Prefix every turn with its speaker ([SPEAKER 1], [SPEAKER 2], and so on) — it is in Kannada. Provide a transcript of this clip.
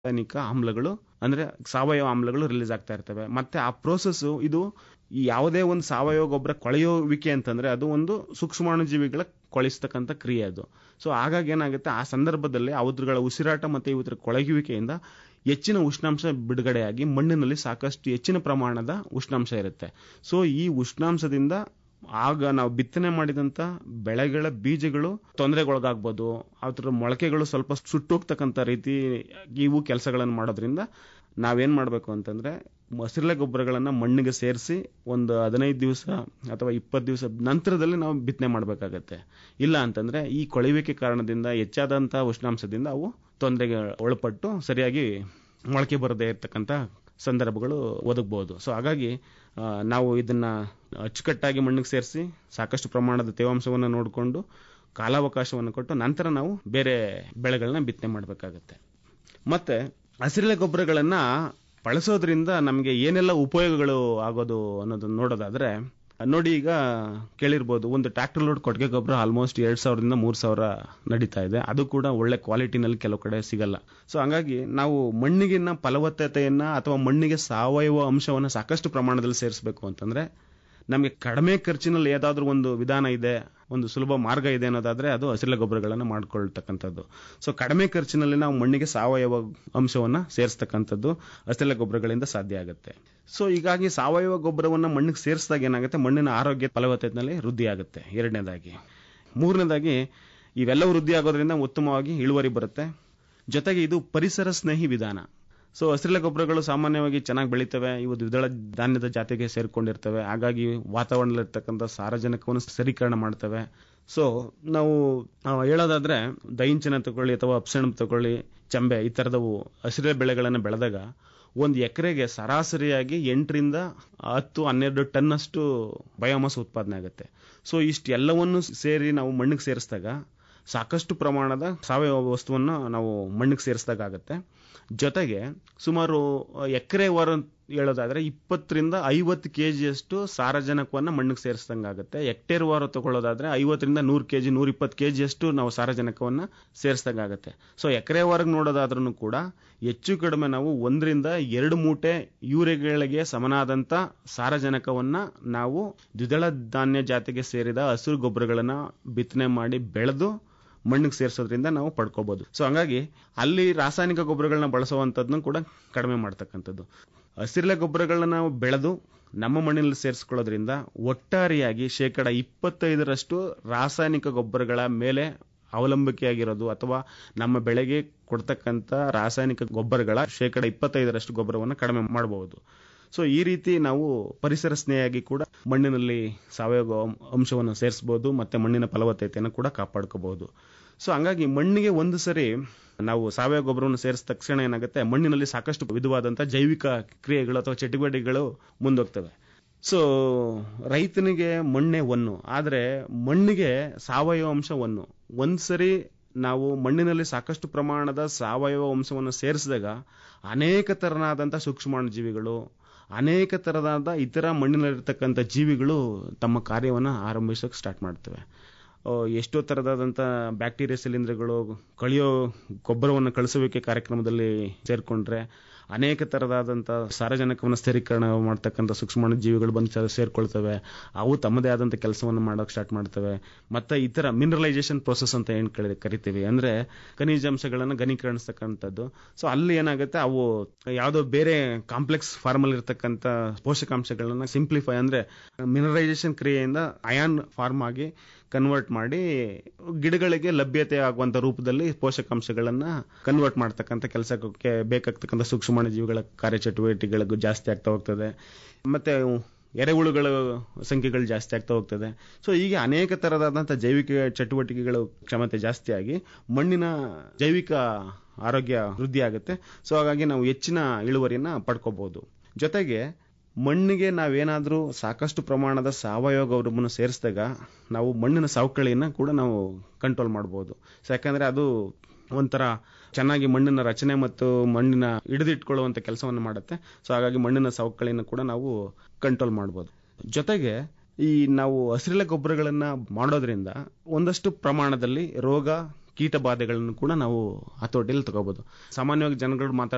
[SPEAKER 1] ರಾಸಾಯನಿಕ ಆಮ್ಲಗಳು ಅಂದ್ರೆ ಸಾವಯವ ಆಮ್ಲಗಳು ರಿಲೀಸ್ ಆಗ್ತಾ ಇರ್ತವೆ ಮತ್ತೆ ಆ ಪ್ರೋಸೆಸ್ ಇದು ಈ ಯಾವುದೇ ಒಂದು ಸಾವಯವ ಗೊಬ್ಬರ ಕೊಳೆಯುವಿಕೆ ಅಂತಂದ್ರೆ ಅದು ಒಂದು ಸೂಕ್ಷ್ಮಾಣುಜೀವಿಗಳ ಕೊಳಿಸ್ತಕ್ಕಂಥ ಕ್ರಿಯೆ ಅದು ಸೊ ಹಾಗಾಗಿ ಏನಾಗುತ್ತೆ ಆ ಸಂದರ್ಭದಲ್ಲಿ ಅವುಗಳ ಉಸಿರಾಟ ಮತ್ತೆ ಇವತ್ತರ ಕೊಳಗುವಿಕೆಯಿಂದ ಹೆಚ್ಚಿನ ಉಷ್ಣಾಂಶ ಬಿಡುಗಡೆಯಾಗಿ ಮಣ್ಣಿನಲ್ಲಿ ಸಾಕಷ್ಟು ಹೆಚ್ಚಿನ ಪ್ರಮಾಣದ ಉಷ್ಣಾಂಶ ಇರುತ್ತೆ ಸೊ ಈ ಉಷ್ಣಾಂಶದಿಂದ ಆಗ ನಾವು ಬಿತ್ತನೆ ಮಾಡಿದಂತ ಬೆಳೆಗಳ ಬೀಜಗಳು ತೊಂದರೆಗೊಳಗಾಗ್ಬೋದು ಅದ್ರ ಮೊಳಕೆಗಳು ಸ್ವಲ್ಪ ಸುಟ್ಟೋಗ್ತಕ್ಕಂಥ ರೀತಿ ಇವು ಕೆಲಸಗಳನ್ನು ಮಾಡೋದ್ರಿಂದ ನಾವೇನ್ ಮಾಡಬೇಕು ಅಂತಂದ್ರೆ ಹಸಿರೆಲೆ ಗೊಬ್ಬರಗಳನ್ನ ಮಣ್ಣಿಗೆ ಸೇರಿಸಿ ಒಂದು ಹದಿನೈದು ದಿವಸ ಅಥವಾ ಇಪ್ಪತ್ತು ದಿವಸ ನಂತರದಲ್ಲಿ ನಾವು ಬಿತ್ತನೆ ಮಾಡಬೇಕಾಗತ್ತೆ ಇಲ್ಲ ಅಂತಂದ್ರೆ ಈ ಕೊಳೆಯುವಿಕೆ ಕಾರಣದಿಂದ ಹೆಚ್ಚಾದಂತಹ ಉಷ್ಣಾಂಶದಿಂದ ಅವು ತೊಂದರೆಗೆ ಒಳಪಟ್ಟು ಸರಿಯಾಗಿ ಮೊಳಕೆ ಬರದೇ ಇರತಕ್ಕಂಥ ಸಂದರ್ಭಗಳು ಒದಗಬಹುದು ಸೊ ಹಾಗಾಗಿ ಆ, ನಾವು ಇದನ್ನ ಅಚ್ಚುಕಟ್ಟಾಗಿ ಮಣ್ಣಿಗೆ ಸೇರಿಸಿ ಸಾಕಷ್ಟು ಪ್ರಮಾಣದ ತೇವಾಂಶವನ್ನು ನೋಡಿಕೊಂಡು ಕಾಲಾವಕಾಶವನ್ನು ಕೊಟ್ಟು ನಂತರ ನಾವು ಬೇರೆ ಬೆಳೆಗಳನ್ನ ಬಿತ್ತನೆ ಮಾಡಬೇಕಾಗತ್ತೆ ಮತ್ತೆ ಹಸಿರೆಲೆ ಗೊಬ್ಬರಗಳನ್ನ ಬಳಸೋದ್ರಿಂದ ನಮಗೆ ಏನೆಲ್ಲ ಉಪಯೋಗಗಳು ಆಗೋದು ಅನ್ನೋದನ್ನ ನೋಡೋದಾದ್ರೆ ನೋಡಿ ಈಗ ಕೇಳಿರ್ಬೋದು ಒಂದು ಟ್ರ್ಯಾಕ್ಟರ್ ಲೋಡ್ ಕೊಟ್ಟಿಗೆ ಗೊಬ್ಬರ ಆಲ್ಮೋಸ್ಟ್ ಎರಡ್ ಸಾವಿರದಿಂದ ಮೂರ್ ಸಾವಿರ ನಡೀತಾ ಇದೆ ಅದು ಕೂಡ ಒಳ್ಳೆ ಕ್ವಾಲಿಟಿನಲ್ಲಿ ಕೆಲವು ಕಡೆ ಸಿಗಲ್ಲ ಸೊ ಹಂಗಾಗಿ ನಾವು ಮಣ್ಣಿಗಿನ ಫಲವತ್ತತೆಯನ್ನ ಅಥವಾ ಮಣ್ಣಿಗೆ ಸಾವಯವ ಅಂಶವನ್ನ ಸಾಕಷ್ಟು ಪ್ರಮಾಣದಲ್ಲಿ ಸೇರಿಸಬೇಕು ಅಂತಂದ್ರೆ ನಮಗೆ ಕಡಿಮೆ ಖರ್ಚಿನಲ್ಲಿ ಏದಾದ್ರೂ ಒಂದು ವಿಧಾನ ಇದೆ ಒಂದು ಸುಲಭ ಮಾರ್ಗ ಇದೆ ಅನ್ನೋದಾದ್ರೆ ಅದು ಹಸಿರೆಲೆ ಗೊಬ್ಬರಗಳನ್ನು ಮಾಡ್ಕೊಳ್ತಕ್ಕಂಥದ್ದು ಸೊ ಕಡಿಮೆ ಖರ್ಚಿನಲ್ಲಿ ನಾವು ಮಣ್ಣಿಗೆ ಸಾವಯವ ಅಂಶವನ್ನ ಸೇರಿಸ್ತಕ್ಕಂಥದ್ದು ಹಸಿರೆಲೆ ಗೊಬ್ಬರಗಳಿಂದ ಸಾಧ್ಯ ಆಗುತ್ತೆ ಸೊ ಹೀಗಾಗಿ ಸಾವಯವ ಗೊಬ್ಬರವನ್ನ ಮಣ್ಣಿಗೆ ಸೇರಿಸಿದಾಗ ಏನಾಗುತ್ತೆ ಮಣ್ಣಿನ ಆರೋಗ್ಯ ಫಲವತ್ತತೆಯಲ್ಲಿ ವೃದ್ಧಿ ಆಗುತ್ತೆ ಎರಡನೇದಾಗಿ ಮೂರನೇದಾಗಿ ಇವೆಲ್ಲವೂ ವೃದ್ಧಿ ಆಗೋದ್ರಿಂದ ಉತ್ತಮವಾಗಿ ಇಳುವರಿ ಬರುತ್ತೆ ಜೊತೆಗೆ ಇದು ಪರಿಸರ ಸ್ನೇಹಿ ವಿಧಾನ ಸೊ ಹಸಿರೆಲೆ ಗೊಬ್ಬರಗಳು ಸಾಮಾನ್ಯವಾಗಿ ಚೆನ್ನಾಗಿ ಬೆಳೀತವೆ ಇವು ದ್ವಿದಳ ಧಾನ್ಯದ ಜಾತಿಗೆ ಸೇರ್ಕೊಂಡಿರ್ತವೆ ಹಾಗಾಗಿ ವಾತಾವರಣದಲ್ಲಿರ್ತಕ್ಕಂಥ ಸಾರಜನಕವನ್ನು ಸ್ಥಿರೀಕರಣ ಮಾಡ್ತವೆ ಸೊ ನಾವು ಆ, ಹೇಳೋದಾದ್ರೆ ದೈಂಚನ ತಗೊಳ್ಳಿ ಅಥವಾ ಅಪ್ಸಣ್ ತಗೊಳ್ಳಿ ಚಂಬೆ ಈ ತರದವು ಹಸಿರೆ ಬೆಳೆಗಳನ್ನು ಬೆಳೆದಾಗ ಒಂದು ಎಕರೆಗೆ ಸರಾಸರಿಯಾಗಿ ಎಂಟರಿಂದ ಹತ್ತು ಹನ್ನೆರಡು ಟನ್ ಅಷ್ಟು ಬಯೋಮಾಸ್ ಉತ್ಪಾದನೆ ಆಗುತ್ತೆ ಸೊ ಇಷ್ಟೆಲ್ಲವನ್ನು ಸೇರಿ ನಾವು ಮಣ್ಣಿಗೆ ಸೇರಿಸಿದಾಗ ಸಾಕಷ್ಟು ಪ್ರಮಾಣದ ಸಾವಯವ ವಸ್ತುವನ್ನು ನಾವು ಮಣ್ಣಿಗೆ ಸೇರಿಸಿದಾಗ ಆಗುತ್ತೆ ಜೊತೆಗೆ ಸುಮಾರು ಎಕರೆ ವರ ಹೇಳೋದಾದ್ರೆ ಇಪ್ಪತ್ತರಿಂದ ಐವತ್ತು ಕೆಜಿಯಷ್ಟು ಸಾರಜನಕವನ್ನ ಮಣ್ಣಿಗೆ ಸೇರಿಸಿದಂಗೆ ಆಗುತ್ತೆ ಹೆಕ್ಟೇರ್ ವಾರ ತಗೊಳ್ಳೋದಾದ್ರೆ ಐವತ್ತರಿಂದ ನೂರು ಕೆಜಿ ನೂರ ಇಪ್ಪತ್ತು ಕೆಜಿಯಷ್ಟು ನಾವು ಸಾರಜನಕವನ್ನ ಸೇರಿಸಿದಂಗೆ ಆಗುತ್ತೆ ಸೊ ಎಕರೆ ವಾರಗೆ ನೋಡೋದಾದ್ರೂ ಕೂಡ ಹೆಚ್ಚು ಕಡಿಮೆ ನಾವು ಒಂದರಿಂದ ಎರಡು ಮೂಟೆ ಯೂರಿಯಾಗಳಿಗೆ ಸಮನಾದಂತ ಸಾರಜನಕವನ್ನ ನಾವು ದ್ವಿದಳ ಧಾನ್ಯ ಜಾತಿಗೆ ಸೇರಿದ ಹಸಿರು ಗೊಬ್ಬರಗಳನ್ನ ಬಿತ್ತನೆ ಮಾಡಿ ಬೆಳೆದು ಮಣ್ಣಿಗೆ ಸೇರಿಸೋದ್ರಿಂದ ನಾವು ಪಡ್ಕೋಬಹುದು ಸೊ ಹಂಗಾಗಿ ಅಲ್ಲಿ ರಾಸಾಯನಿಕ ಗೊಬ್ಬರಗಳನ್ನ ಬಳಸುವಂತದ್ನು ಕೂಡ ಕಡಿಮೆ ಮಾಡ್ತಕ್ಕಂಥದ್ದು ಹಸಿರೆಲೆ ಗೊಬ್ಬರಗಳನ್ನ ನಾವು ಬೆಳೆದು ನಮ್ಮ ಮಣ್ಣಿನಲ್ಲಿ ಸೇರಿಸ್ಕೊಳ್ಳೋದ್ರಿಂದ ಒಟ್ಟಾರೆಯಾಗಿ ಶೇಕಡ ಇಪ್ಪತ್ತೈದರಷ್ಟು ರಾಸಾಯನಿಕ ಗೊಬ್ಬರಗಳ ಮೇಲೆ ಅವಲಂಬಿಕೆಯಾಗಿರೋದು ಅಥವಾ ನಮ್ಮ ಬೆಳೆಗೆ ಕೊಡ್ತಕ್ಕಂಥ ರಾಸಾಯನಿಕ ಗೊಬ್ಬರಗಳ ಶೇಕಡ ಇಪ್ಪತ್ತೈದರಷ್ಟು ಗೊಬ್ಬರವನ್ನು ಕಡಿಮೆ ಮಾಡಬಹುದು ಸೊ ಈ ರೀತಿ ನಾವು ಪರಿಸರ ಸ್ನೇಹಿಯಾಗಿ ಕೂಡ ಮಣ್ಣಿನಲ್ಲಿ ಸಾವಯವ ಅಂಶವನ್ನು ಸೇರಿಸಬಹುದು ಮತ್ತೆ ಮಣ್ಣಿನ ಫಲವತ್ತತೆಯನ್ನು ಕೂಡ ಕಾಪಾಡ್ಕೋಬಹುದು ಸೊ ಹಂಗಾಗಿ ಮಣ್ಣಿಗೆ ಒಂದು ಸರಿ ನಾವು ಸಾವಯವ ಗೊಬ್ಬರವನ್ನು ಸೇರಿಸಿದ ತಕ್ಷಣ ಏನಾಗುತ್ತೆ ಮಣ್ಣಿನಲ್ಲಿ ಸಾಕಷ್ಟು ವಿಧವಾದಂತಹ ಜೈವಿಕ ಕ್ರಿಯೆಗಳು ಅಥವಾ ಚಟುವಟಿಕೆಗಳು ಮುಂದೋಗ್ತವೆ ಸೊ ರೈತನಿಗೆ ಮಣ್ಣೆ ಒನ್ನು ಆದರೆ ಮಣ್ಣಿಗೆ ಸಾವಯವ ಅಂಶ ಒನ್ನು ಒಂದ್ಸರಿ ನಾವು ಮಣ್ಣಿನಲ್ಲಿ ಸಾಕಷ್ಟು ಪ್ರಮಾಣದ ಸಾವಯವ ಅಂಶವನ್ನು ಸೇರಿಸಿದಾಗ ಅನೇಕ ತರನಾದಂಥ ಸೂಕ್ಷ್ಮಾಣುಜೀವಿಗಳು ಅನೇಕ ತರದಾದ ಇತರ ಮಣ್ಣಿನಲ್ಲಿರ್ತಕ್ಕಂಥ ಜೀವಿಗಳು ತಮ್ಮ ಕಾರ್ಯವನ್ನು ಆರಂಭಿಸೋಕೆ ಸ್ಟಾರ್ಟ್ ಮಾಡ್ತವೆ ಆ, ಎಷ್ಟೋ ತರದಾದಂಥ ಬ್ಯಾಕ್ಟೀರಿಯಾ ಶಿಲೀಂಧ್ರಗಳು ಕಳಿಯೋ ಗೊಬ್ಬರವನ್ನು ಕಳಿಸುವಿಕೆ ಕಾರ್ಯಕ್ರಮದಲ್ಲಿ ಸೇರ್ಕೊಂಡ್ರೆ ಅನೇಕ ತರದಾದಂಥ ಸಾರಜನಕವನ್ನು ಸ್ಥಿರೀಕರಣ ಮಾಡ್ತಕ್ಕಂಥ ಸೂಕ್ಷ್ಮಾಣು ಜೀವಿಗಳು ಬಂದು ಸೇ- ಸೇರ್ಕೊಳ್ತವೆ ಅವು ತಮ್ಮದೇ ಆದಂಥ ಕೆಲಸವನ್ನು ಮಾಡೋಕೆ ಸ್ಟಾರ್ಟ್ ಮಾಡ್ತವೆ ಮತ್ತೆ ಇತರ ಮಿನರಲೈಸೇಷನ್ ಪ್ರೊಸೆಸ್ ಅಂತ ಏನ್ ಕರಿ- ಕರಿತೀವಿ ಅಂದ್ರೆ ಖನಿಜಾಂಶಗಳನ್ನು ಘನೀಕರಿಸ್ತಕ್ಕಂಥದ್ದು ಸೊ ಅಲ್ಲಿ ಏನಾಗುತ್ತೆ ಅವು ಯಾವುದೋ ಬೇರೆ ಕಾಂಪ್ಲೆಕ್ಸ್ ಫಾರ್ಮ್ ಅಲ್ಲಿ ಇರ್ತಕ್ಕಂಥ ಪೋಷಕಾಂಶಗಳನ್ನ ಸಿಂಪ್ಲಿಫೈ ಅಂದ್ರೆ ಮಿನರಲೈಸೇಷನ್ ಕ್ರಿಯೆಯಿಂದ ಅಯಾನ್ ಫಾರ್ಮ್ ಆಗಿ ಕನ್ವರ್ಟ್ ಮಾಡಿ ಗಿಡಗಳಿಗೆ ಲಭ್ಯತೆ ಆಗುವಂತ ರೂಪದಲ್ಲಿ ಪೋಷಕಾಂಶಗಳನ್ನ ಕನ್ವರ್ಟ್ ಮಾಡ್ತಕ್ಕಂಥ ಕೆಲಸಕ್ಕೆ ಬೇಕಾಗ್ತಕ್ಕಂಥ ಸೂಕ್ಷ್ಮಾಣು ಜೀವಿಗಳ ಕಾರ್ಯಚಟುವಟಿಕೆಗಳಿಗೂ ಜಾಸ್ತಿ ಆಗ್ತಾ ಹೋಗ್ತದೆ ಮತ್ತೆ ಎರೆಹುಳುಗಳ ಸಂಖ್ಯೆಗಳು ಜಾಸ್ತಿ ಆಗ್ತಾ ಹೋಗ್ತದೆ ಸೊ ಹೀಗೆ ಅನೇಕ ತರದಾದಂಥ ಜೈವಿಕ ಚಟುವಟಿಕೆಗಳು ಕ್ಷಮತೆ ಜಾಸ್ತಿ ಆಗಿ ಮಣ್ಣಿನ ಜೈವಿಕ ಆರೋಗ್ಯ ವೃದ್ಧಿ ಆಗುತ್ತೆ ಸೊ ಹಾಗಾಗಿ ನಾವು ಹೆಚ್ಚಿನ ಇಳುವರಿಯನ್ನ ಪಡ್ಕೋಬಹುದು ಜೊತೆಗೆ ಮಣ್ಣಿಗೆ ನಾವೇನಾದ್ರೂ ಸಾಕಷ್ಟು ಪ್ರಮಾಣದ ಸಾವಯವ ಗೊಬ್ಬರವನ್ನು ಸೇರಿಸಿದಾಗ ನಾವು ಮಣ್ಣಿನ ಸವಕಳಿಯನ್ನ ಕೂಡ ನಾವು ಕಂಟ್ರೋಲ್ ಮಾಡಬಹುದು ಸೊ ಯಾಕಂದ್ರೆ ಅದು ಒಂಥರ ಚೆನ್ನಾಗಿ ಮಣ್ಣಿನ ರಚನೆ ಮತ್ತು ಮಣ್ಣಿನ ಹಿಡಿದಿಟ್ಕೊಳ್ಳುವಂತ ಕೆಲಸವನ್ನು ಮಾಡುತ್ತೆ ಸೊ ಹಾಗಾಗಿ ಮಣ್ಣಿನ ಸವಕಳಿಯನ್ನು ಕೂಡ ನಾವು ಕಂಟ್ರೋಲ್ ಮಾಡಬಹುದು ಜೊತೆಗೆ ಈ ನಾವು ಹಸಿರೆಲೆ ಗೊಬ್ಬರಗಳನ್ನ ಮಾಡೋದ್ರಿಂದ ಒಂದಷ್ಟು ಪ್ರಮಾಣದಲ್ಲಿ ರೋಗ ಕೀಟ ಬಾಧೆಗಳನ್ನು ಕೂಡ ನಾವು ಹತೋಟಿಯಲ್ಲಿ ತಗೋಬಹುದು ಸಾಮಾನ್ಯವಾಗಿ ಜನಗಳು ಮಾತಾಡ